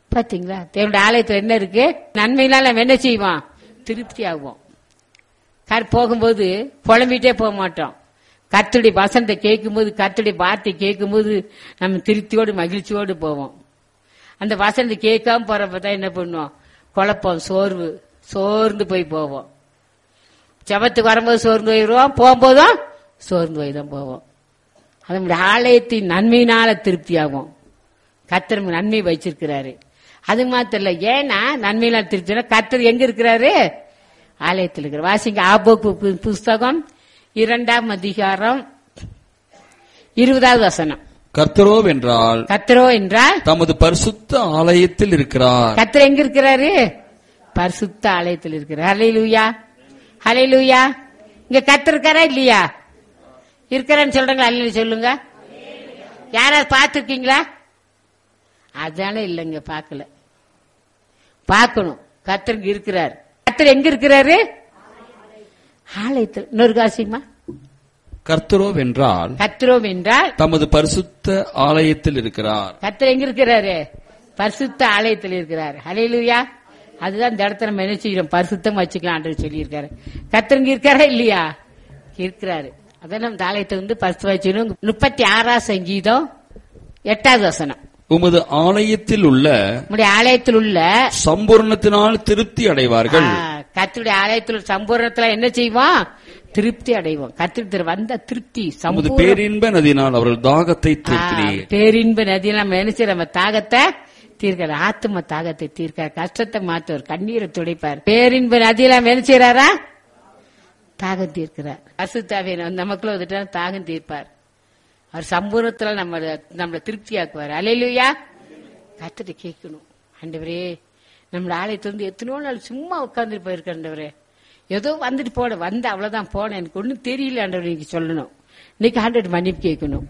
பாத்தீங்களா தேவனுடைய ஆலயத்துல என்ன இருக்கு நன்மையினால நம்ம என்ன செய்வோம் திருப்தி ஆகுவோம் கார் போகும்போது புலம்பிட்டே போக மாட்டோம் கர்த்தருடைய வசனத்தை கேட்கும்போது கர்த்தருடைய வார்த்தை கேட்கும்போது நம்ம திருப்தியோடு மகிழ்ச்சியோடு போவோம் அந்த வசனத்தை கேட்காம போறப்ப தான் என்ன பண்ணுவோம் குழப்பம் சோர்வு சோர்ந்து போய் போவோம் ஜபத்துக்கு வரும்போது சோர்ந்து போயிடுவோம் போகும்போதும் சோர்ந்து போய் தான் போவோம் அது நம்முடைய ஆலயத்தின் நன்மையினால திருப்தி ஆகும் கர்த்தர் நமக்கு நன்மை வச்சிருக்கிறாரு அது மாத்திரம் இல்ல ஏன்னா நன்மையினால் திருப்தி கர்த்தர் எங்க இருக்கிறாரு ஆலயத்தில் இருக்கிற வாசிங்க ஆபோக்கு பு- புஸ்தகம் இரண்டாம் அதிகாரம் இருபதாவது வசனம் கர்த்தரோ வென்றால் கர்த்தரோ என்றால் தமது பரிசுத்த ஆலயத்தில் இருக்கிறார் கர்த்தர் எங்க இருக்கிறாரு பரிசுத்த ஆலயத்தில் இருக்கிறார் ஹலே லூயா ஹலே லூயா இங்க கர்த்தர் இருக்காரா இல்லையா இருக்கிறேன்னு சொல்றீங்களா அல்ல சொல்லுங்க யாராவது பார்த்துருக்கீங்களா அதனால இல்லைங்க பார்க்கல பார்க்கணும் கர்த்தர் இங்க இருக்கிறார் கர்த்தர் எங்க இருக்கிறாரு ஆலயத்தில் இன்னொரு காசியமா கர்த்தரோ வென்றால் கர்த்தரோம் என்றால் தமது பரிசுத்த ஆலயத்தில் இருக்கிறார் கர்த்தர் எங்க இருக்கிறாரு பரிசுத்த ஆலயத்தில் இருக்கிறார் ஹalleluya அதுதான் இந்த இடத்துல நம்ம என்ன செய்யறோம் பரிசுத்தம் வச்சுக்கலாம் ஆண்டவர் சொல்லியிருக்காரு கர்த்தர் இங்க இருக்காரா இல்லையா இருக்கிறாரு அதான் நம்ம இந்த ஆலயத்தை வந்து பரிசு வச்சுக்கணும் முப்பத்தி ஆறாம் சங்கீதம் எட்டாவது வசனம் உமது ஆலயத்தில் உள்ள நம்முடைய ஆலயத்தில் உள்ள சம்பூர்ணத்தினால் திருப்தி அடைவார்கள் ஆ, கர்த்தருடைய ஆலயத்தில் சம்பூர்ணத்துல என்ன செய்வோம் திருப்தி அடைவோம் கத்திர வந்த திருப்தி உமது சம்பூர்ண பேரின்ப நதியினால் அவர்கள் தாகத்தை தீர்க்கிறீர் ஆ, பேரின்ப நதியில் நம்ம என்ன செய்யறோம்? நம்ம தாகத்தை தீர்க்கார் ஆத்ம தாகத்தை தீர்க்கார் கஷ்டத்தை மாத்துவார் கண்ணீரை துடைப்பார் பேரின்ப நதியில நம்ம என்ன செய்யறாரா தாகம் தீர்க்கிறார் அசுத்தாவே நமக்குள்ள வந்துட்டா தாகம் தீர்ப்பார் அவர் சம்பூர்ணத்துல நம்ம நம்மளை திருப்தியாக்குவார் அலையிலுயா கத்துட்டு கேட்கணும் ஆண்டவரே நம்மள ஆலயத்துல இருந்து எத்தனையோ நாள் சும்மா உட்கார்ந்துட்டு போயிருக்க ஆண்டவரே ஏதோ வந்துட்டு போட வந்த அவ்வளவுதான் போனேன் எனக்கு ஒண்ணும் தெரியல ஆண்டவர் நீங்க சொல்லணும் இன்னைக்கு ஆண்டவர் மன்னிப்பு கேட்கணும்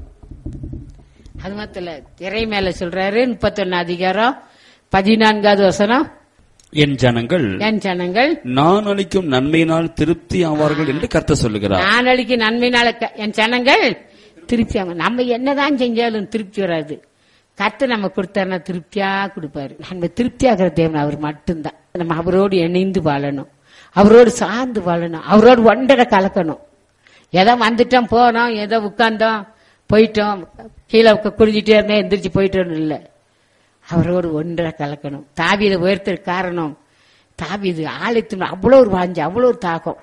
அது மாத்திரம் இல்ல, திரை மேல சொல்றாரு முப்பத்தொன்னு அதிகாரம் பதினான்காவது வசனம் என் ஜனங்கள் என் ஜனங்கள் நான் அளிக்கும் நன்மையினால் திருப்தி ஆவார்கள் என்று கர்த்தர் சொல்லுகிறார் நான் அளிக்க நன்மையினால க- என் ஜனங்கள் திருப்தி ஆகும் நம்ம என்னதான் செஞ்சாலும் திருப்தி வராது கத்து நம்ம கொடுத்தாருன்னா திருப்தியா கொடுப்பாரு நம்ம திருப்தியாகிற தேவன் அவர் மட்டும்தான் நம்ம அவரோடு இணைந்து வாழணும் அவரோடு சார்ந்து வாழணும் அவரோடு ஒன்றரை கலக்கணும் ஏதோ வந்துட்டோம் போனோம் ஏதோ உட்கார்ந்தோம் போயிட்டோம் கீழே உக்க- குனிஞ்சிட்டே இருந்தேன் எந்திரிச்சு போயிட்டோம் இல்லை அவரோடு ஒன்றரை கலக்கணும் தாவீதை உயர்த்த காரணம் தாவீது ஆலயத்தின் அவ்வளோ ஒரு வாஞ்சு அவ்வளோ ஒரு தாகம்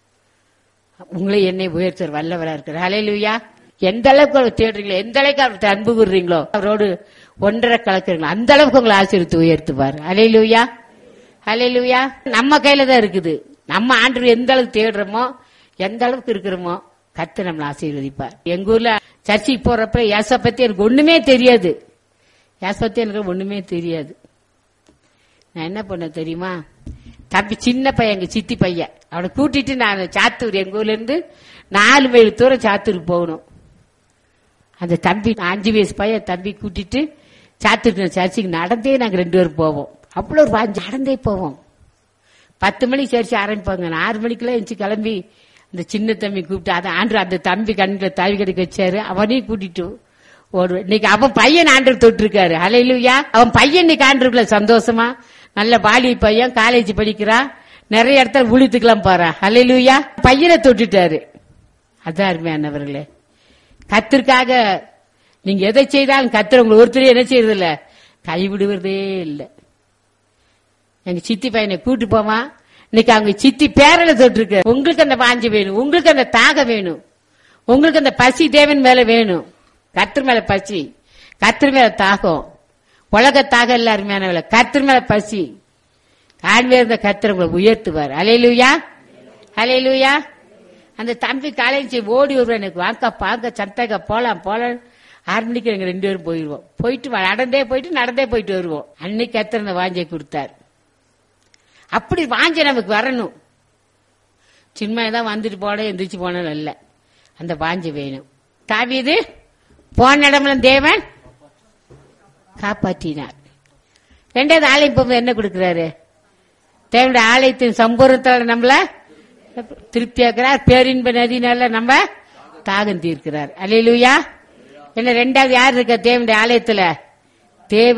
உங்களை என்னை உயர்த்தர் வல்லவரா இருக்கிறார் ஹalleluya எந்த அளவுக்கு அவர் தேடுறீங்களோ எந்த அளவுக்கு அவர்கிட்ட அன்பு கூறுறீங்களோ அவரோடு ஒன்றரை கலக்குறீங்களோ அந்த அளவுக்கு உங்களை ஆசீர்வித்து உயர்த்துவார் ஹalleluya ஹalleluya நம்ம கையில தான் இருக்குது நம்ம ஆண்டு எந்த அளவுக்கு தேடுறோமோ எந்த அளவுக்கு இருக்கிறோமோ கத்து நம்மளை ஆசீர்வதிப்பார் எங்க ஊர்ல சர்ச்சைக்கு போறப்ப ஏச பத்தி எனக்கு ஒண்ணுமே தெரியாது ஏச பத்தி எனக்கு ஒண்ணுமே தெரியாது நான் என்ன பண்ண தெரியுமா தம்பி சின்ன பையன் எங்க சித்தி பையன் அவனை கூட்டிட்டு நான் சாத்தூர் எங்க ஊர்ல இருந்து நாலு மைல் தூரம் சாத்தூருக்கு போகணும் அந்த தம்பி அஞ்சு வயசு பையன் தம்பி கூட்டிட்டு சாத்தூர் சர்ச்சுக்கு நடந்தே நாங்க ரெண்டு பேரும் போவோம் அவ்வளோ ஒரு வாஞ்சு நடந்தே போவோம் பத்து மணிக்கு சர்ச்சு ஆரம்பிப்பாங்க நான் ஆறு மணிக்கெல்லாம் எழுந்துச்சு கிளம்பி அந்த சின்ன தம்பி கூப்பிட்டு அதை ஆண்டு அந்த தம்பி கண்ணில் தாவி கடைக்கு வச்சாரு அவனையும் கூட்டிட்டு ஓடுவேன் இன்னைக்கு அவன் பையன் ஆண்டர் தொட்டிருக்காரு அலையிலுயா அவன் பையன் இன்னைக்கு ஆண்டுக்குள்ள சந்தோஷமா நல்ல பாலி பையன் காலேஜ் படிக்கிறான் நிறைய இடத்துல ஊழித்துக்கலாம் போறான் அலையிலுயா பையனை தொட்டுட்டாரு அதான் அருமையானவர்களே கத்திற்காக நீங்க எதை செய்தாலும் கத்திர உங்களை ஒருத்தர் என்ன செய்யறது இல்ல கைவிடுவதே இல்லை எங்க சித்தி பையனை கூட்டு போவான் இன்னைக்கு அவங்க சித்தி பேரல தொட்டிருக்க உங்களுக்கு அந்த வாஞ்சி வேணும் உங்களுக்கு அந்த தாகம் வேணும் உங்களுக்கு அந்த பசி தேவன் மேல வேணும் கத்திர மேல பசி கத்திர மேல தாகம் உலக தாகம் எல்லாருமே கத்திர மேல பசி ஆண்மையா இருந்த கத்திர உங்களை உயர்த்துவார் அலையிலுயா அலையிலுயா அந்த தம்பி காலேஜ் ஓடி வருவேன் எனக்கு வாங்க பாங்க சந்தக போலாம் போலாம் ஆறு மணிக்கு எங்க ரெண்டு பேரும் போயிடுவோம் போயிட்டு வ- நடந்தே போயிட்டு நடந்தே போயிட்டு வருவோம் அன்னைக்கு கத்திர அந்த வாஞ்சை கொடுத்தார் அப்படி வாஞ்சை நமக்கு வரணும் சின்மையை தான் வந்துட்டு போன எந்திரிச்சு போனோம் இல்ல அந்த வாஞ்சை வேணும் தாவீது போன இடமெல்லாம் தேவன் காப்பாற்றினார் ரெண்டாவது ஆலயம் போகும்போது என்ன கொடுக்கிறாரு தேவனுடைய ஆலயத்தின் சம்பூர்ணத்தால் நம்மள திருப்தியாக்குறார் பேரின்ப நதினால நம்ம தாகம் தீர்க்கிறார் அல்லேலூயா என்ன ரெண்டாவது யார் இருக்க தேவனுடைய ஆலயத்துல தேவ